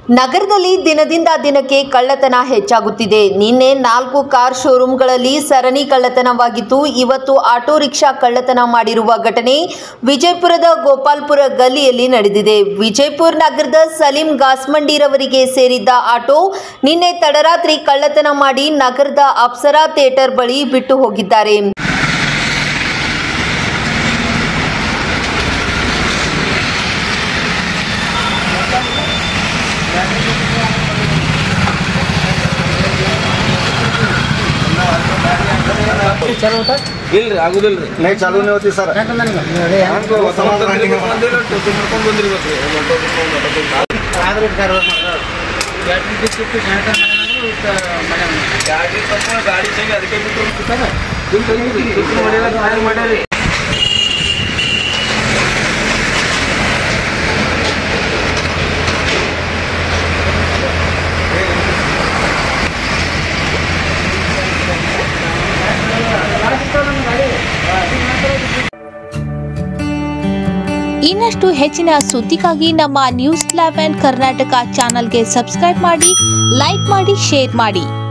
ನಗರದಲ್ಲಿ ದಿನದಿಂದ ದಿನಕ್ಕೆ ಕಳ್ಳತನ ಹೆಚ್ಚಾಗುತ್ತಿದೆ ನಿನ್ನೆ ನಾಲ್ಕು ಕಾರ್ ಶೋರೂಮ್ಗಳಲ್ಲಿ ಸರಣಿ ಕಳ್ಳತನವಾಗಿತ್ತು ಇವತ್ತು ಆಟೋ ರಿಕ್ಷಾ ಕಳ್ಳತನ ಮಾಡಿರುವ ಘಟನೆ ವಿಜಯಪುರದ ಗೋಪಾಲ್ಪುರ ಗಲ್ಲಿಯಲ್ಲಿ ನಡೆದಿದೆ ವಿಜಯಪುರ ನಗರದ ಸಲೀಂ ಗಾಸ್ಮಂಡಿರವರಿಗೆ ಸೇರಿದ್ದ ಆಟೋ ನಿನ್ನೆ ತಡರಾತ್ರಿ ಕಳ್ಳತನ ಮಾಡಿ ನಗರದ ಅಪ್ಸರಾ ಥಿಯೇಟರ್ ಬಳಿ ಬಿಟ್ಟು ಹೋಗಿದ್ದಾರೆ चालू होता ಇಲ್ರಿ ಆಗುದಿಲ್ರಿ नाही चालू नाही होती सर काय करणार ಹ್ಯಾಂಗ್ ಸಮಾಧಾನ ಬಂದಿಲ್ಲ, ಬಂದಿಲ್ಲ, ಟೋಕನ್ ಮಾಡ್ಕೊಂಡ್ ಬಂದಿರ್ಬೇಕ್ರಿ. ಒಂದ್ ಟೋಕನ್ ತಗೊಂಡ್ ಹೊರಟೋಗ್ಬೇಕು. ಆದ್ರೆ ಬ್ಯಾಟ್ರಿ ಬಿಟ್ಟು ಗಾಡಿ ತಪ್ಪ ಗಾಡಿ ಚೆಂದ ಅದಕ್ಕೆ ಬಿಟ್ಟು ದುಡ್ಡು ತೆಗೀರಿ. ದುಡ್ಡು ಮಾಡಿಲ್ಲ, ಫೈನ್ ಮಾಡ್ಯಾರಿ. ಇನ್ನಷ್ಟು ಹೆಚ್ಚಿನ ಸುದ್ದಿಗಾಗಿ ನಮ್ಮ ನ್ಯೂಸ್ ಲೆವೆನ್ ಕರ್ನಾಟಕ ಚಾನಲ್ಗೆ ಸಬ್ಸ್ಕ್ರೈಬ್ ಮಾಡಿ ಲೈಕ್ ಮಾಡಿ ಶೇರ್ ಮಾಡಿ